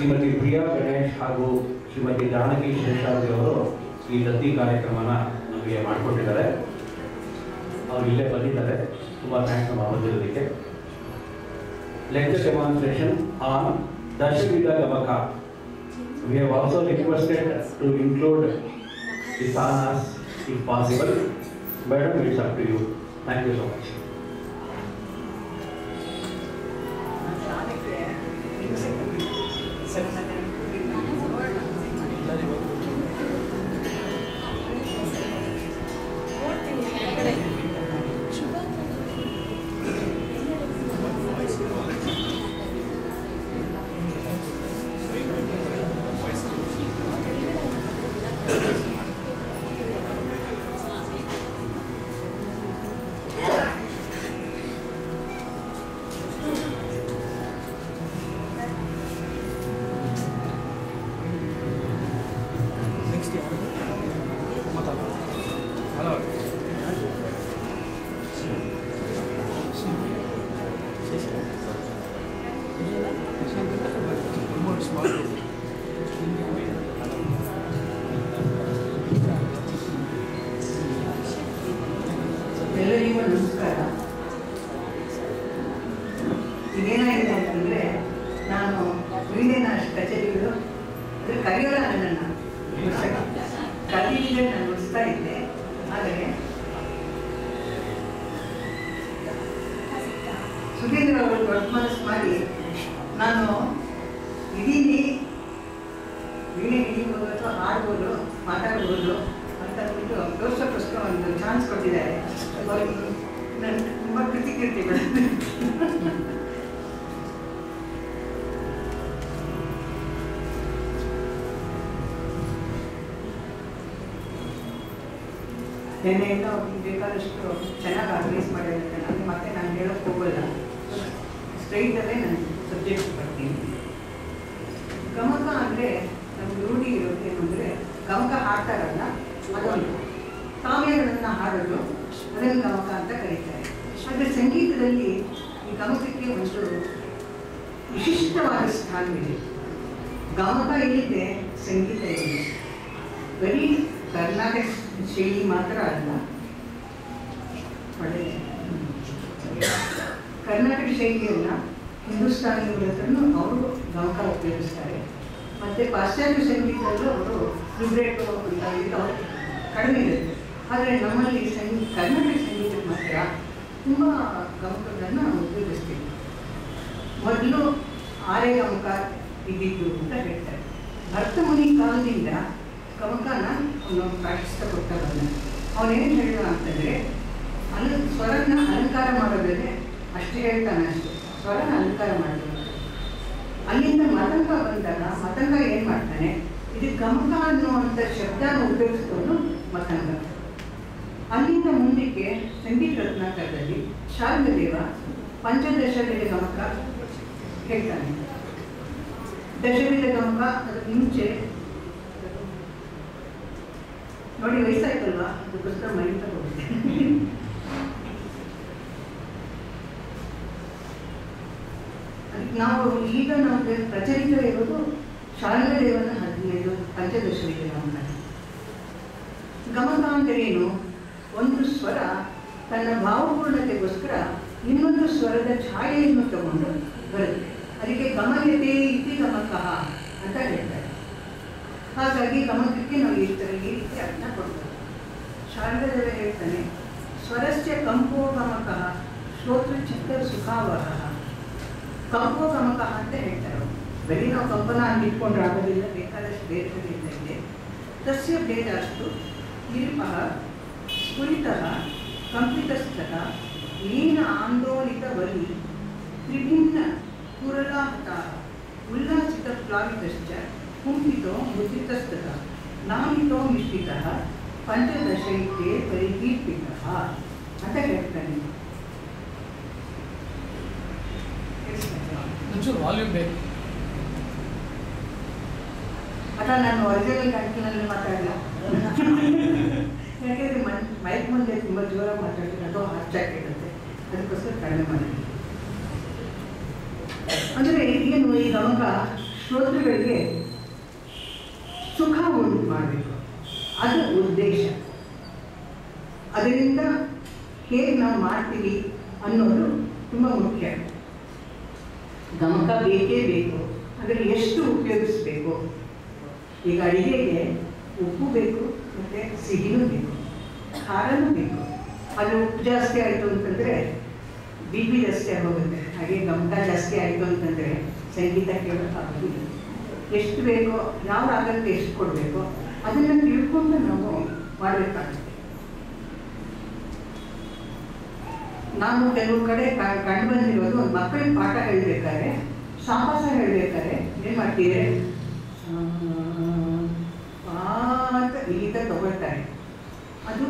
ಶ್ರೀಮತಿ ಪ್ರಿಯಾ ಗಣೇಶ್ ಹಾಗೂ ಶ್ರೀಮತಿ ಜಾನಕಿ ಶೇಷಾದ್ರಿ ಅವರು ಈ ದತ್ತಿ ಕಾರ್ಯಕ್ರಮನ ನಮಗೆ ಮಾಡಿಕೊಟ್ಟಿದ್ದಾರೆ ಅವ್ರು ಇಲ್ಲೇ ಬಂದಿದ್ದಾರೆ ತುಂಬ ಥ್ಯಾಂಕ್ಸ್ ನಮ್ಮ ಬಂದಿರೋದಕ್ಕೆ ಲೆಕ್ಚರ್ ಡೆಮಾನ್ಸ್ಟ್ರೇಷನ್ ಆನ್ ದಶವಿಧ ಗಮಕ We have also requested to include the sanas if possible. Madam, it's up to you. Thank you so much. ಎಲ್ಲರಿಗೂ ನಮಸ್ಕಾರ ಇದೇನಾಗಿದೆ ಅಂತಂದ್ರೆ ನಾನು ವೀಣೆನ ಕಚೇರಿಗಳು ಅದು ಕರೆಯೋಲ್ಲ ನನ್ನನ್ನು ಕರೀಲಿಗೆ ನಾನು ನುಡಿಸ್ತಾ ಇದ್ದೆ ಆದರೆ ಸುಧೀಂದ್ರ ಅವರು ದೊಡ್ಡ ಮನಸ್ಸು ಮಾಡಿ ನಾನು ಇದೀನಿ ವೀಣೆ ಹಿಡಿಬೋದು ಅಥವಾ ಹಾಡ್ಬೋದು ಮಾತಾಡ್ಬೋದು ಅಂತ ಅಂದ್ಬಿಟ್ಟು ತೋರ್ಸೋಕ್ಕೋಸ್ಕರ ಒಂದು ಚಾನ್ಸ್ ಕೊಟ್ಟಿದ್ದಾರೆ ನನ್ನ ತುಂಬ ಕೃತಿಕೀರ್ತಿಗಳು ನಿನ್ನೆಯಿಂದ ಅವ್ರಿಗೆ ಬೇಕಾದಷ್ಟು ಚೆನ್ನಾಗಿ ಆರ್ಗನೈಸ್ ಮಾಡಿರುತ್ತೆ ನನಗೆ ಮತ್ತೆ ನಾನು ಹೇಳೋಕ್ಕೆ ಹೋಗಲ್ಲ ಸ್ಟ್ರೈಟಲ್ಲೇ ನಾನು ಸಬ್ಜೆಕ್ಟ್ ಬರ್ತೀನಿ ಗಮಕ ಅಂದರೆ ನಮ್ಗೆ ರೂಢಿ ಇರೋದು ಏನು ಅಂದರೆ ಗಮಕ ಹಾಡ್ತಾರಲ್ಲ ಅದೊಂದು ಕಾವ್ಯಗಳನ್ನು ಹಾಡೋದು ಅದನ್ನು ಗಮಕ ಅಂತ ಕರೀತಾರೆ ಆದರೆ ಸಂಗೀತದಲ್ಲಿ ಈ ಗಮಕಕ್ಕೆ ಒಂದು ವಿಶಿಷ್ಟವಾದ ಸ್ಥಾನವಿದೆ ಗಮಕ ಇಲ್ಲಿದೆ ಸಂಗೀತ ಇದೆ ಬರೀ ಕರ್ನಾಟಕ ಶೈಲಿ ಮಾತ್ರ ಅಲ್ಲ ಒಳ್ಳೆ ಕರ್ನಾಟಕ ಶೈಲಿಯನ್ನು ಹಿಂದೂಸ್ತಾನಿಗಳ ಹತ್ರನೂ ಅವರು ಗಮಕ ಉಪಯೋಗಿಸ್ತಾರೆ ಮತ್ತು ಪಾಶ್ಚಾತ್ಯ ಸಂಗೀತದಲ್ಲೂ ಅವರು ವಿಬ್ರೇಟೋ ಅಂತ ಇದು ಅವ್ರು ಕಡಿಮೆ ಇರುತ್ತೆ ಆದರೆ ನಮ್ಮಲ್ಲಿ ಸಂಗೀತ ಕರ್ನಾಟಕ ಸಂಗೀತಕ್ಕೆ ಮಾತ್ರ ತುಂಬ ಗಮಕಗಳನ್ನು ಉಪಯೋಗಿಸ್ತೀವಿ ಮೊದಲು ಆರೆ ಗಮಕ ಇದ್ದಿದ್ದು ಅಂತ ಹೇಳ್ತಾರೆ ಭರ್ತಮುನಿ ಕಾಲದಿಂದ ಗಮಕನ ಅವನು ಪ್ರಾಕ್ಟಿಸ್ತಾ ಕೊಡ್ತಾ ಬಂದ ಅವನೇನು ಹೇಳಿದ ಅಂತಂದರೆ ಅಲ ಸ್ವರನ ಅಲಂಕಾರ ಮಾಡೋದ್ರೆ ಅಷ್ಟೇ ಹೇಳ್ತಾನೆ ಅಷ್ಟೇ ಸ್ವರನ ಅಲಂಕಾರ ಮಾಡೋದು ಅಲ್ಲಿಂದ ಮತಂಗ ಬಂದಾಗ ಮತಂಗ ಏನು ಮಾಡ್ತಾನೆ ಇದು ಗಮಕ ಅನ್ನುವಂಥ ಶಬ್ದನ ಉಪಯೋಗಿಸ್ಕೊಂಡು ಮತಂಗ ಅಲ್ಲಿಂದ ಮುಂದಕ್ಕೆ ಸಂಗೀತ ರತ್ನಾಕರದಲ್ಲಿ ಶಾರ್ಗದೇವ ಪಂಚದಶವಿಧ ಗಮಕ ಹೇಳ್ತಾನೆ ದಶವಿಧ ಗಮಕ ಅದಕ್ಕೆ ಮುಂಚೆ ನೋಡಿ ವಯಸ್ಸಾಯ್ತಲ್ವಾ ಅದಕ್ಕೋಸ್ಕರ ಮರಿತಾ ಹೋಗ್ತೀನಿ ಅದಕ್ಕೆ ನಾವು ಈಗ ನಮಗೆ ಪ್ರಚಲಿತ ಇರೋದು ಶಾರದದೇವನ ಹದಿನೈದು ಪಂಚದಶವಿಧ ಗಮಕ ಗಮಕ ಅಂದರೆ ಏನು ಒಂದು ಸ್ವರ ತನ್ನ ಭಾವಪೂರ್ಣತೆಗೋಸ್ಕರ ಇನ್ನೊಂದು ಸ್ವರದ ಛಾಯೆಯನ್ನು ತಗೊಂಡು ಬರುತ್ತೆ ಅದಕ್ಕೆ ಗಮಯತೆ ಇತಿ ಗಮಕ ಅಂತ ಹೇಳ್ತಾರೆ ಹಾಗಾಗಿ ಗಮಕಕ್ಕೆ ನಾವು ಈ ಥರ ಈ ರೀತಿ ಅರ್ಥ ಕೊಡ್ತೇವೆ ಶಾರದದೇವ ಹೇಳ್ತಾನೆ ಸ್ವರಸ್ಯ ಕಂಪೋ ಗಮಕ ಶ್ರೋತೃ ಚಿತ್ತ ಸುಖಾವಹ ಕಂಪೋ ಗಮಕ ಅಂತ ಹೇಳ್ತಾರೆ ಅವ್ರು. ಬರೀ ನಾವು ಕಂಪನ ಅಂತ ಇಟ್ಕೊಂಡ್ರೆ ಆಗೋದಿಲ್ಲ ಬೇಕಾದಷ್ಟು ಭೇದಗಳಿಂದ ಇದೆ ತಸ್ಯ ಭೇದ ಅಷ್ಟು ನಿರುಪಃ ಸ್ಫುರಿತಃ ಕಂಪಿತಸ್ಥಃ ಲೀನ ಆಂದೋಲಿತ ಬಲಿ ತ್ರಿಭಿನ್ನ ಕುರಲಾಹತಾಃ ಉಲ್ಲಾಸಿತ ಪ್ಲಾವಿತಶ್ಚ ಕುಂಠಿತೋ ಮುದ್ರಿತಸ್ತಃ ನಾಮಿತೋ ಮಿಶ್ರಿತಃ ಪಂಚದಶೈತೆ ಪರಿಕೀರ್ತಿತಃ ಅಂತ ಹೇಳ್ತಾನೆ ಒಂಚೂರು ವಾಲ್ಯೂಮ್ ಬೇಕು ಅಥವಾ ನಾನು ಒರಿಜಿನಲ್ ಕಂಟಿನಲ್ಲಿ ಮಾತಾಡಲ್ಲ ಯಾಕೆಂದರೆ ಮನ್ ಮೈಕ್ ಮುಂದೆ ತುಂಬ ಜೋರಾಗಿ ಮಾತಾಡ್ತೀನಿ ಅದು ಹಚ್ಚಾಕಿರುತ್ತೆ ಅದಕ್ಕೋಸ್ಕರ ಕಡಿಮೆ ಮಾಡಿದ್ದೀನಿ ಅಂದರೆ ಏನು ಈ ಗಮಕ ಶ್ರೋತೃಗಳಿಗೆ ಸುಖ ಉಂಟು ಮಾಡಬೇಕು ಅದು ಉದ್ದೇಶ ಅದರಿಂದ ಹೇಗೆ ನಾವು ಮಾಡ್ತೀವಿ ಅನ್ನೋದು ತುಂಬ ಮುಖ್ಯ ಗಮಕ ಬೇಕೇ ಬೇಕು ಅದರಲ್ಲಿ ಎಷ್ಟು ಉಪಯೋಗಿಸ್ಬೇಕು ಈಗ ಅಡಿಗೆಗೆ ಉಪ್ಪು ಬೇಕು ಮತ್ತು ಸಿಹಿನೂ ಬೇಕು ಖಾರನೂ ಬೇಕು ಅದು ಉಪ್ಪು ಜಾಸ್ತಿ ಆಯಿತು ಅಂತಂದರೆ ಬಿ ಪಿ ಜಾಸ್ತಿ ಆಗೋಗುತ್ತೆ ಹಾಗೆ ಗಮಕ ಜಾಸ್ತಿ ಆಯಿತು ಅಂತಂದರೆ ಸಂಗೀತ ಕೇಳೋಕ್ಕಾಗೋದಿಲ್ಲ ಎಷ್ಟು ಬೇಕೋ ಯಾವ ರಾಗಕ್ಕೆ ಎಷ್ಟು ಕೊಡಬೇಕು ಅದನ್ನು ತಿಳ್ಕೊಂಡು ನಾವು ಮಾಡಬೇಕಾಗುತ್ತೆ ನಾನು ಕೆಲವು ಕಡೆ ಕ- ಕಂಡು ಬಂದಿರೋದು ಒಂದು ಮಕ್ಕಳಿಗೆ ಪಾಠ ಹೇಳ್ಬೇಕಾದ್ರೆ ಸಾಹಸ ಹೇಳ್ಬೇಕಾದ್ರೆ ಏನು ಮಾಡ್ತೀರಿ ಅಂತ ಇಲ್ಲಿಂದ ತಗೊಳ್ತಾರೆ ಅದು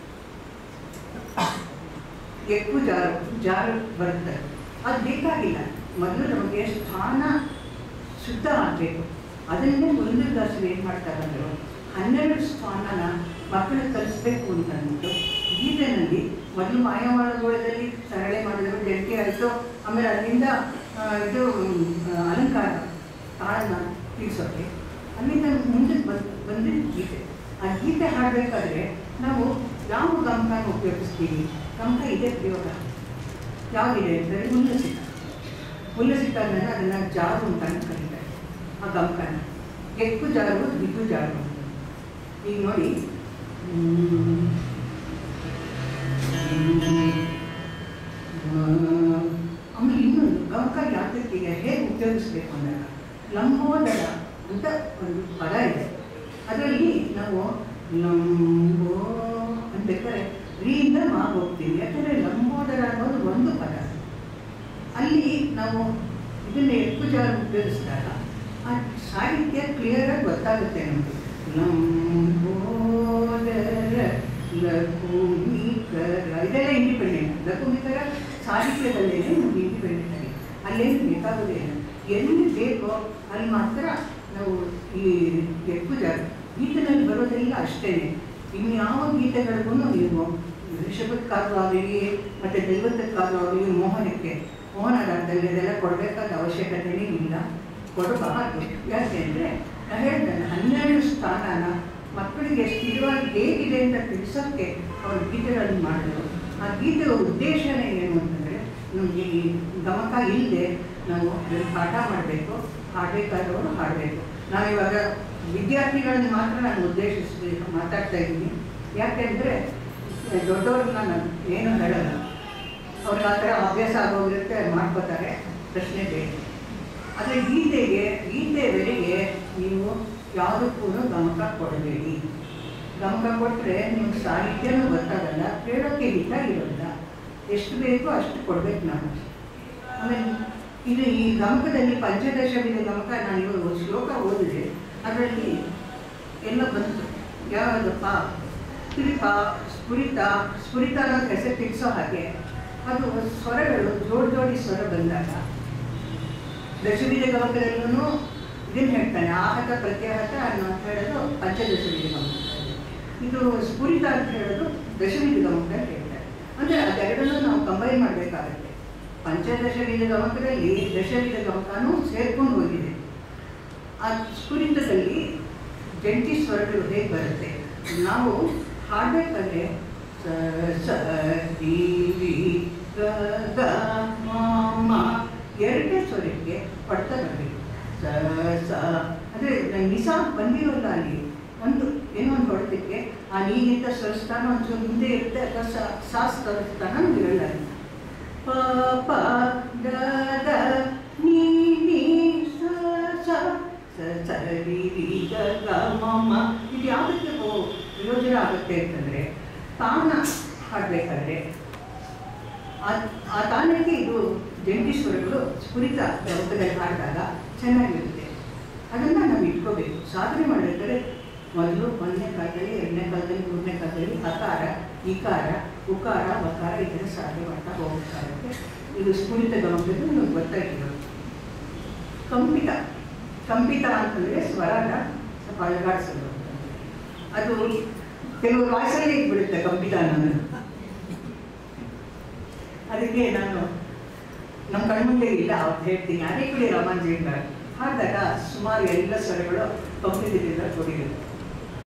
ಎಕ್ಕು ಜಾರು ಜಾರು ಬರುತ್ತೆ ಅದು ಬೇಕಾಗಿಲ್ಲ ಮೊದಲು ನಮಗೆ ಸ್ಥಾನ ಶುದ್ಧ ಆಗಬೇಕು ಅದನ್ನೇ ಒಂದು ಕ್ಲಾಸಲ್ಲಿ ಏನು ಮಾಡ್ತಾರೆ ಅಂದ್ರೆ ಹನ್ನೆರಡು ಸ್ಥಾನನ ಮಕ್ಕಳಿಗೆ ಕಲಿಸ್ಬೇಕು ಅಂತ ಅಂದ್ಬಿಟ್ಟು ಗೀತೆನಲ್ಲಿ ಮೊದಲು ಮಾಯವಾಳಗೋಳದಲ್ಲಿ ಸರಳೆ ಮಾಡಿದ್ರು ಜಂಟಿ ಆಯಿತು ಆಮೇಲೆ ಅಲ್ಲಿಂದ ಆ, ಇದು ಆ, ಅಲಂಕಾರ ತಾಳನ್ನ ತಿಳಿಸೋಕ್ಕೆ ಅಲ್ಲಿಂದ ಮುಂದಕ್ಕೆ ಬಂದು ಬಂದಿದ್ದು ಗೀತೆ ಆ ಗೀತೆ ಹಾಡಬೇಕಾದ್ರೆ ನಾವು ಯಾವ ಗಮಕನ ಉಪಯೋಗಿಸ್ತೀವಿ ಗಮಕ ಇದೆ ಪ್ರಯೋಗ ಯಾವುದಿದೆ ಅಂದರೆ ಉಲ್ಲಸಿತ ಉಲ್ಲಸಿತ ಅಂದರೆ ಅದನ್ನು ಜಾರು ಅಂತ ಕರೀತಾರೆ ಆ ಗಮಕನ ಎಕ್ಕು ಜಾರು ದಿಗ್ಗು ಜಾರು ಈಗ ನೋಡಿ ಹ್ಮ್. ಆಮೇಲೆ ಇನ್ನೊಂದು ಗಮಕ ಯಾತಕ್ಕಿಗೆ ಹೇಗೆ ಉಪಯೋಗಿಸ್ಬೇಕು ಅಂದಾಗ ಲಂಬೋದರ ಅಂತ ಒಂದು ಪದ ಇದೆ ಅದರಲ್ಲಿ ನಾವು ಲಂಬೋ ಅನ್ಬೇಕಾದ್ರೆ ರೀಯಿಂದ ಮಾ ಹೋಗ್ತೀವಿ ಯಾಕಂದರೆ ಲಂಬೋದರ ಅನ್ನೋದು ಒಂದು ಪದ ಅಲ್ಲಿ ನಾವು ಇದನ್ನ ಎಕ್ಕು ಜಾರ ಉಪಯೋಗಿಸಿದಾಗ ಆ ಸಾಹಿತ್ಯ ಕ್ಲಿಯರಾಗಿ ಗೊತ್ತಾಗುತ್ತೆ ನಮಗೆ ಲಂಬೋದರ ಲಘುಮಿಕರ ಇದೆಲ್ಲ ಇಂಡಿಪೆಂಡೆಂಟ್ ಲಘುಮಿಕರ ಸಾಹಿತ್ಯದಲ್ಲೇನೆ ನಮ್ಗೆ ಇಂಡಿಪೆಂಡೆಂಟ್ ಆಗಿ ಅಲ್ಲೇನು ಬೇಕಾಗೋದಿಲ್ಲ ಎಲ್ಲಿ ಬೇಕೋ ಅಲ್ಲಿ ಮಾತ್ರ ನಾವು ಈ ಎಕ್ಕು ಜಾರ ಗೀತೆನಲ್ಲಿ ಬರೋದೆಲ್ಲ ಅಷ್ಟೇ ಇನ್ಯಾವ ಗೀತೆಗಳಿಗೂ ನೀವು ಋಷಭಕ್ಕಾದ್ರೂ ಆಗಲಿ ಮತ್ತು ದೈವತಕ್ಕಾದ್ರೂ ಆಗಲಿ ಮೋಹನಕ್ಕೆ ಮೋಹನಗಾರದಲ್ಲಿ ಇದೆಲ್ಲ ಕೊಡಬೇಕಾದ ಅವಶ್ಯಕತೆನೇ ಇಲ್ಲ ಕೊಡಬಾರದು ಯಾಕೆಂದರೆ ನಾನು ಹೇಳ್ತೇನೆ ಹನ್ನೆರಡು ಸ್ಥಾನನ ಮಕ್ಕಳಿಗೆ ಸ್ಥಿರವಾಗಿ ಹೇಗಿದೆ ಅಂತ ತಿಳಿಸೋಕ್ಕೆ ಅವರು ಗೀತೆಗಳನ್ನು ಮಾಡಿದ್ರು ಆ ಗೀತೆಯ ಉದ್ದೇಶನೇ ಏನು ಅಂತಂದರೆ ನಮಗೆ ಈ ಗಮಕ ಇಲ್ಲದೆ ನಾವು ಅದನ್ನ ಪಾಠ ಮಾಡಬೇಕು ಹಾಡಬೇಕಾದವರು ಹಾಡಬೇಕು ನಾವಿವಾಗ ವಿದ್ಯಾರ್ಥಿಗಳನ್ನ ಮಾತ್ರ ನಾನು ಉದ್ದೇಶಿಸಿ ಮಾತಾಡ್ತಾ ಇದ್ದೀನಿ ಯಾಕೆಂದರೆ ದೊಡ್ಡವ್ರನ್ನ ನಾನು ಏನು ಹೇಳಲ್ಲ ಅವ್ರಿಗೆ ಆ ಥರ ಅಭ್ಯಾಸ ಆಗೋಗಿರುತ್ತೆ ಮಾಡ್ಕೋತಾರೆ ಪ್ರಶ್ನೆ ಬೇಡ ಆದರೆ ಗೀತೆಗೆ ಗೀತೆ ಬೆಲೆಗೆ ನೀವು ಯಾವುದಕ್ಕೂ ಗಮಕ ಕೊಡಬೇಡಿ ಗಮಕ ಕೊಟ್ಟರೆ ನಿಮ್ಗೆ ಸಾಹಿತ್ಯನೂ ಗೊತ್ತಾಗಲ್ಲ ಕೇಳೋಕ್ಕೆ ಹಿತ ಇರೋಲ್ಲ ಎಷ್ಟು ಬೇಕೋ ಅಷ್ಟು ಕೊಡ್ಬೇಕು ನಾವು ಆಮೇಲೆ ಇದು ಈ ಗಮಕದಲ್ಲಿ ಪಂಚದಶ ವಿಧ ಗಮಕ ನಾನು ಇವಾಗ ಒಂದು ಶ್ಲೋಕ ಓದಿದೆ ಅದರಲ್ಲಿ ಎಲ್ಲ ಬಂತು ಯಾವುದಪ್ಪ ಸ್ಫುರಿತ ಸ್ಫುರಿತ ಸ್ಫುರಿತ ಅನ್ನೋದು ಹೆಸರು ತಿಳಿಸೋ ಹಾಗೆ ಅದು ಸ್ವರಗಳು ಜೋಡಿ ಜೋಡಿ ಸ್ವರ ಬಂದಾಗ ದಶವಿಧ ಗಮಕದಲ್ಲೂ ಇದನ್ನು ಹೇಳ್ತಾನೆ ಆಹತ ಪ್ರತ್ಯಾಹತ ಅನ್ನೋ ಅಂತ ಹೇಳೋದು ಪಂಚದಶವಿಧ ಗಮಕ ಇದು ಸ್ಫುರಿತ ಅಂತ ಹೇಳೋದು ದಶವಿಧ ಗಮಕ ಅಂತ ಹೇಳ್ತಾರೆ ಅಂದರೆ ಅದೆರಡನ್ನೂ ನಾವು ಕಂಬೈನ್ ಮಾಡಬೇಕಾಗತ್ತೆ ಪಂಚದಶವಿಧ ಗಮಕದಲ್ಲಿ ದಶವಿಧ ಗಮಕನೂ ಸೇರ್ಕೊಂಡು ಹೋಗಿದೆ ಆ ಸ್ಫುರಿತದಲ್ಲಿ ಜಂಟಿ ಸ್ವರಗಳು ಹೇಗೆ ಬರುತ್ತೆ ನಾವು ಹಾಡಬೇಕಾದ್ರೆ ಸ ಸ ರಿ ರಿ ಗ ಗ ಮ ಮ ಎರಡನೇ ಸ್ವರಕ್ಕೆ ಹೊಡ್ತಾ ಬರಬೇಕು ಸ ಸ ಅಂದರೆ ನಿಸಾ ಬಂದಿರೋಲ್ಲ ಅಲ್ಲಿ ಒಂದು ಏನೋ ಒಂದು ಹೊಡೆದಕ್ಕೆ ಆ ನೀಗಿಂತ ಸ್ವರಸ್ಥಾನ ಒಂಚೂರು ಮುಂದೆ ಇರುತ್ತೆ ಅಥವಾ ಸ ಸಾ ಸ್ವರಸ್ಥಾನ ಇರಲ್ಲ ಅಲ್ಲಿ. ಪ ಪ ದ ದ ನೀ ನೀ ಸ ಸ ಸ ಸ ರಿ ರಿ ಗ ಗ ಮ ಮ ಇದು ಯಾವುದಕ್ಕೆ ಹೋ- ಪ್ರಯೋಜನ ಆಗುತ್ತೆ ಅಂತಂದರೆ ತಾನ ಹಾಡಬೇಕಾದ್ರೆ ಆ ಆ ತಾನಕ್ಕೆ ಇದು ಜಂಟಿ ಸ್ವರಗಳು ಸ್ಫುರಿತ ರೂಪದಲ್ಲಿ ಹಾಡಿದಾಗ ಚೆನ್ನಾಗಿರುತ್ತೆ ಅದನ್ನು ನಾವು ಇಟ್ಕೋಬೇಕು ಸಾಧನೆ ಮಾಡಬೇಕಾದ್ರೆ ಮೊದಲು ಒಂದನೇ ಕಾಲದಲ್ಲಿ ಎರಡನೇ ಕಾಲದಲ್ಲಿ ಮೂರನೇ ಕಾಲದಲ್ಲಿ ಅಕಾರ ಇಕಾರ ಉಕಾರ ವಕಾರ ಇದನ್ನು ಸಾಧನೆ ಮಾಡ್ತಾ ಹೋಗ್ಬೇಕಾಗುತ್ತೆ ಇದು ಸ್ಫುರಿತ ಗಮನದ್ದು ನಮ್ಗೆ ಗೊತ್ತಾಗಿರೋದು ಕಂಪಿತ ಕಂಪಿತ ಅಂತಂದರೆ ಸ್ವರನ ಸ್ವಲ್ಪ ಅಲುಗಾಡಿಸೋದು ಅದು ಕೆಲವು ವಾಯ್ಸಲ್ಲಿ ಬಿಡುತ್ತೆ ಕಂಪಿತ ಅನ್ನೋದು ಅದಕ್ಕೆ ನಾನು ನಮ್ಮ ಕಣ್ಮುಂದೆ ಇಲ್ಲ ಅವ್ರು ಹೇಳ್ತೀನಿ ಅದೇ ಕಡೆ ರಾಮಾಂಜೇಂದ್ರ ಹಾಡಿದಾಗ ಸುಮಾರು ಎಲ್ಲ ಸ್ವರಗಳು ಪಂಕ್ತಿದಿಂದ ಕೂಡಿರುತ್ತೆ